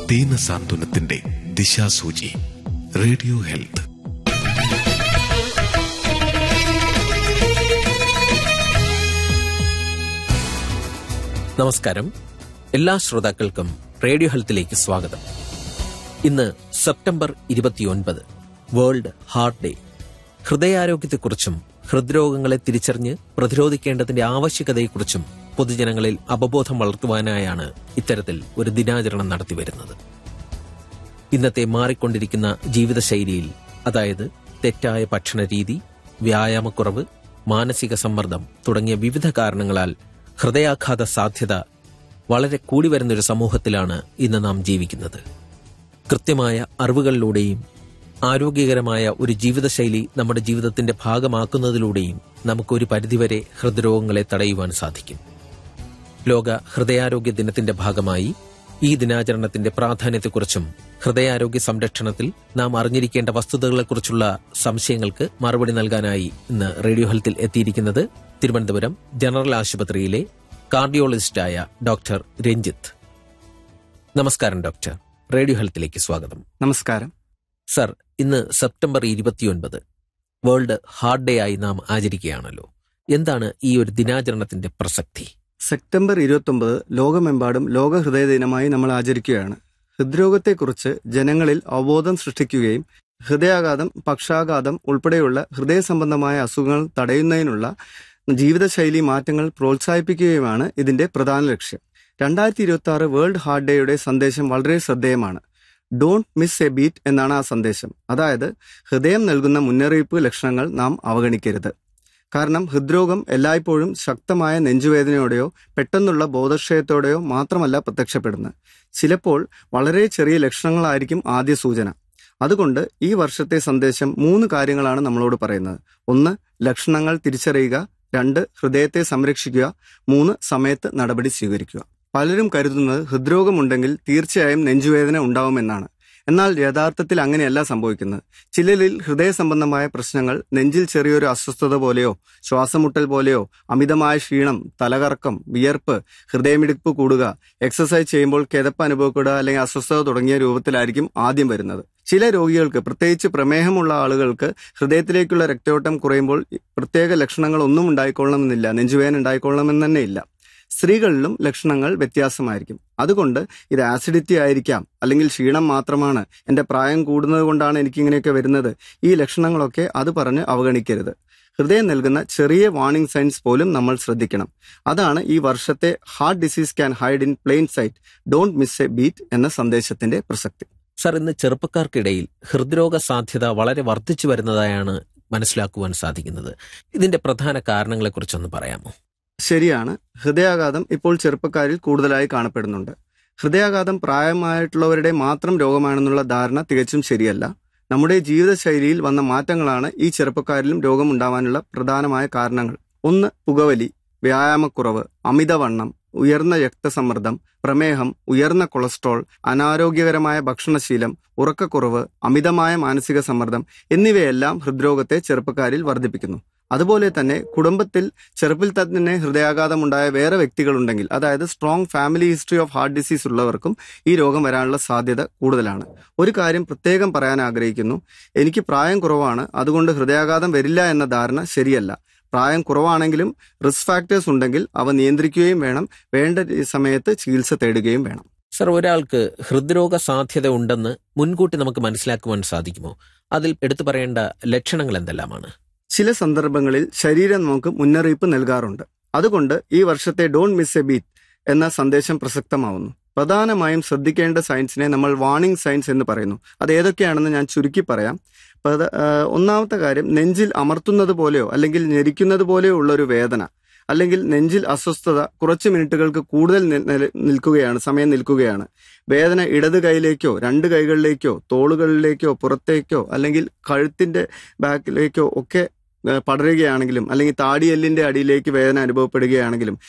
ദീന സാന്ത്വനത്തിന്റെ ദിശാസൂചി radio health നമസ്കാരം എല്ലാ ശ്രോതാക്കൾക്കും റേഡിയോ ഹെൽത്തിലേക്ക് സ്വാഗതം ഇന്ന് സെപ്റ്റംബർ ഇരുപത്തിയൊൻപത് വേൾഡ് ഹാർട്ട് ഡേ ഹൃദയാരോഗ്യത്തെക്കുറിച്ചും ഹൃദ്രോഗങ്ങളെ തിരിച്ചറിഞ്ഞ് പ്രതിരോധിക്കേണ്ടതിന്റെ ആവശ്യകതയെക്കുറിച്ചും പൊതുജനങ്ങളിൽ അവബോധം വളർത്തുവാനായാണ് ഇത്തരത്തിൽ ഒരു ദിനാചരണം നടത്തിവരുന്നത് ഇന്നത്തെ മാറിക്കൊണ്ടിരിക്കുന്ന ജീവിതശൈലിയിൽ അതായത് തെറ്റായ ഭക്ഷണരീതി വ്യായാമക്കുറവ് മാനസിക സമ്മർദ്ദം തുടങ്ങിയ വിവിധ കാരണങ്ങളാൽ ഹൃദയാഘാത സാധ്യത വളരെ കൂടി വരുന്നൊരു സമൂഹത്തിലാണ് ഇന്ന് നാം ജീവിക്കുന്നത് കൃത്യമായ അറിവുകളിലൂടെയും ആരോഗ്യകരമായ ഒരു ജീവിതശൈലി നമ്മുടെ ജീവിതത്തിന്റെ ഭാഗമാക്കുന്നതിലൂടെയും നമുക്കൊരു പരിധിവരെ ഹൃദ്രോഗങ്ങളെ തടയുവാൻ സാധിക്കും ലോക ഹൃദയാരോഗ്യ ദിനത്തിന്റെ ഭാഗമായി ഈ ദിനാചരണത്തിന്റെ പ്രാധാന്യത്തെക്കുറിച്ചും ഹൃദയാരോഗ്യ സംരക്ഷണത്തിൽ നാം അറിഞ്ഞിരിക്കേണ്ട വസ്തുതകളെക്കുറിച്ചുള്ള സംശയങ്ങൾക്ക് മറുപടി നൽകാനായി ഇന്ന് റേഡിയോ ഹെൽത്തിൽ എത്തിയിരിക്കുന്നത് തിരുവനന്തപുരം ജനറൽ ആശുപത്രിയിലെ കാർഡിയോളജിസ്റ്റായ ഡോക്ടർ രഞ്ജിത്ത് നമസ്കാരം ഡോക്ടർ റേഡിയോ ഹെൽത്തിലേക്ക് സ്വാഗതം നമസ്കാരം സർ ഇന്ന് സെപ്റ്റംബർ ഇരുപത്തിയൊൻപത് വേൾഡ് ഹാർട്ട് ഡേ ആയി നാം ആചരിക്കുകയാണല്ലോ എന്താണ് ഈ ഒരു ദിനാചരണത്തിന്റെ പ്രസക്തി സെപ്റ്റംബർ ഇരുപത്തൊമ്പത് ലോകമെമ്പാടും ലോക ഹൃദയ ദിനമായി നമ്മൾ ആചരിക്കുകയാണ് ഹൃദ്രോഗത്തെക്കുറിച്ച് ജനങ്ങളിൽ അവബോധം സൃഷ്ടിക്കുകയും ഹൃദയാഘാതം പക്ഷാഘാതം ഉൾപ്പെടെയുള്ള ഹൃദയ സംബന്ധമായ അസുഖങ്ങൾ തടയുന്നതിനുള്ള ജീവിതശൈലി മാറ്റങ്ങൾ പ്രോത്സാഹിപ്പിക്കുകയുമാണ് ഇതിന്റെ പ്രധാന ലക്ഷ്യം രണ്ടായിരത്തി ഇരുപത്തി ആറ് വേൾഡ് ഹാർട്ട് ഡേയുടെ സന്ദേശം വളരെ ശ്രദ്ധേയമാണ് ഡോണ്ട് മിസ് എ ബീറ്റ് എന്നാണ് ആ സന്ദേശം അതായത് ഹൃദയം നൽകുന്ന മുന്നറിയിപ്പ് ലക്ഷണങ്ങൾ നാം അവഗണിക്കരുത് കാരണം ഹൃദ്രോഗം എല്ലായ്പ്പോഴും ശക്തമായ നെഞ്ചുവേദനയോടെയോ പെട്ടെന്നുള്ള ബോധക്ഷയത്തോടെയോ മാത്രമല്ല പ്രത്യക്ഷപ്പെടുന്നത് ചിലപ്പോൾ വളരെ ചെറിയ ലക്ഷണങ്ങളായിരിക്കും ആദ്യ സൂചന അതുകൊണ്ട് ഈ വർഷത്തെ സന്ദേശം മൂന്ന് കാര്യങ്ങളാണ് നമ്മളോട് പറയുന്നത് ഒന്ന് ലക്ഷണങ്ങൾ തിരിച്ചറിയുക രണ്ട് ഹൃദയത്തെ സംരക്ഷിക്കുക മൂന്ന് സമയത്ത് നടപടി സ്വീകരിക്കുക പലരും കരുതുന്നത് ഹൃദ്രോഗമുണ്ടെങ്കിൽ തീർച്ചയായും നെഞ്ചുവേദന ഉണ്ടാവുമെന്നാണ് എന്നാൽ യഥാർത്ഥത്തിൽ അങ്ങനെയല്ല സംഭവിക്കുന്നത് ചിലരിൽ ഹൃദയ സംബന്ധമായ പ്രശ്നങ്ങൾ നെഞ്ചിൽ ചെറിയൊരു അസ്വസ്ഥത പോലെയോ ശ്വാസമുട്ടൽ പോലെയോ അമിതമായ ക്ഷീണം തലകറക്കം വിയർപ്പ് ഹൃദയമിടിപ്പ് കൂടുക എക്സസൈസ് ചെയ്യുമ്പോൾ കിതപ്പ് അനുഭവപ്പെടുക അല്ലെങ്കിൽ അസ്വസ്ഥത തുടങ്ങിയ രൂപത്തിലായിരിക്കും ആദ്യം വരുന്നത് ചില രോഗികൾക്ക് പ്രത്യേകിച്ച് പ്രമേഹമുള്ള ആളുകൾക്ക് ഹൃദയത്തിലേക്കുള്ള രക്തയോട്ടം കുറയുമ്പോൾ പ്രത്യേക ലക്ഷണങ്ങൾ ഒന്നും ഉണ്ടായിക്കൊള്ളണമെന്നില്ല നെഞ്ചുവേദന ഉണ്ടായിക്കൊള്ളണമെന്ന് തന്നെ ഇല്ല സ്ത്രീകളിലും ലക്ഷണങ്ങൾ വ്യത്യാസമായിരിക്കും അതുകൊണ്ട് ഇത് ആസിഡിറ്റി ആയിരിക്കാം അല്ലെങ്കിൽ ക്ഷീണം മാത്രമാണ് എന്റെ പ്രായം കൂടുന്നത് കൊണ്ടാണ് എനിക്കിങ്ങനെയൊക്കെ വരുന്നത് ഈ ലക്ഷണങ്ങളൊക്കെ അത് പറഞ്ഞ് അവഗണിക്കരുത് ഹൃദയം നൽകുന്ന ചെറിയ വാർണിംഗ് സൈൻസ് പോലും നമ്മൾ ശ്രദ്ധിക്കണം അതാണ് ഈ വർഷത്തെ heart disease can hide in plain sight don't miss a beat എന്ന സന്ദേശത്തിന്റെ പ്രസക്തി സർ ഇന്ന് ചെറുപ്പക്കാർക്കിടയിൽ ഹൃദ്രോഗ സാധ്യത വളരെ വർദ്ധിച്ചു വരുന്നതായാണ് മനസ്സിലാക്കുവാൻ സാധിക്കുന്നത് ഇതിന്റെ പ്രധാന കാരണങ്ങളെക്കുറിച്ചൊന്ന് പറയാമോ ശരിയാണ് ഹൃദയാഘാതം ഇപ്പോൾ ചെറുപ്പക്കാരിൽ കൂടുതലായി കാണപ്പെടുന്നുണ്ട് ഹൃദയാഘാതം പ്രായമായിട്ടുള്ളവരുടെ മാത്രം രോഗമാണെന്നുള്ള ധാരണ തികച്ചും ശരിയല്ല നമ്മുടെ ജീവിതശൈലിയിൽ വന്ന മാറ്റങ്ങളാണ് ഈ ചെറുപ്പക്കാരിലും രോഗമുണ്ടാവാനുള്ള പ്രധാനമായ കാരണങ്ങൾ ഒന്ന് പുകവലി വ്യായാമക്കുറവ് അമിതവണ്ണം ഉയർന്ന രക്തസമ്മർദ്ദം പ്രമേഹം ഉയർന്ന കൊളസ്ട്രോൾ അനാരോഗ്യകരമായ ഭക്ഷണശീലം ഉറക്കക്കുറവ് അമിതമായ മാനസിക സമ്മർദ്ദം എന്നിവയെല്ലാം ഹൃദ്രോഗത്തെ ചെറുപ്പക്കാരിൽ വർദ്ധിപ്പിക്കുന്നു അതുപോലെ തന്നെ കുടുംബത്തിൽ ചെറുപ്പിൽ തന്നെ ഹൃദയാഘാതം ഉണ്ടായ വേറെ വ്യക്തികളുണ്ടെങ്കിൽ അതായത് strong family history of heart disease ഉള്ളവർക്കും ഈ രോഗം വരാനുള്ള സാധ്യത കൂടുതലാണ് ഒരു കാര്യം പ്രത്യേകം പറയാൻ ആഗ്രഹിക്കുന്നു എനിക്ക് പ്രായം കുറവാണ് അതുകൊണ്ട് ഹൃദയാഘാതം വരില്ല എന്ന ധാരണ ശരിയല്ല പ്രായം കുറവാണെങ്കിലും റിസ്ക് ഫാക്ടേഴ്സ് ഉണ്ടെങ്കിൽ അവ നിയന്ത്രിക്കുകയും വേണം വേണ്ട സമയത്ത് ചികിത്സ തേടുകയും വേണം സർ ഒരാൾക്ക് ഹൃദ്രോഗ സാധ്യത ഉണ്ടെന്ന് മുൻകൂട്ടി നമുക്ക് മനസ്സിലാക്കുവാൻ സാധിക്കുമോ അതിൽ എടുത്തു പറയേണ്ട ലക്ഷണങ്ങൾ എന്തെല്ലാമാണ് ചില സന്ദർഭങ്ങളിൽ ശരീരം നമുക്ക് മുന്നറിയിപ്പ് നൽകാറുണ്ട് അതുകൊണ്ട് ഈ വർഷത്തെ ഡോണ്ട് മിസ് എ ബീറ്റ് എന്ന സന്ദേശം പ്രസക്തമാവുന്നു പ്രധാനമായും ശ്രദ്ധിക്കേണ്ട സയൻസിനെ നമ്മൾ വാർണിംഗ് സയൻസ് എന്ന് പറയുന്നു അത് ഏതൊക്കെയാണെന്ന് ഞാൻ ചുരുക്കി പറയാം പ്രധ- ആ, ഒന്നാമത്തെ കാര്യം നെഞ്ചിൽ അമർത്തുന്നത് പോലെയോ അല്ലെങ്കിൽ ഞെരിക്കുന്നത് പോലെയോ ഉള്ള ഒരു വേദന അല്ലെങ്കിൽ നെഞ്ചിൽ അസ്വസ്ഥത കുറച്ച് മിനിറ്റുകൾക്ക് കൂടുതൽ നി- നില- നിൽക്കുകയാണ് സമയം നിൽക്കുകയാണ് വേദന ഇടത് കൈയിലേക്കോ രണ്ട് കൈകളിലേക്കോ തോളുകളിലേക്കോ പുറത്തേക്കോ അല്ലെങ്കിൽ കഴുത്തിന്റെ ബാക്കിലേക്കോ ഒക്കെ ഏഹ് പടരുകയാണെങ്കിലും അല്ലെങ്കിൽ താടിയെല്ലിന്റെ അടിയിലേക്ക് വേദന അനുഭവപ്പെടുകയാണെങ്കിലും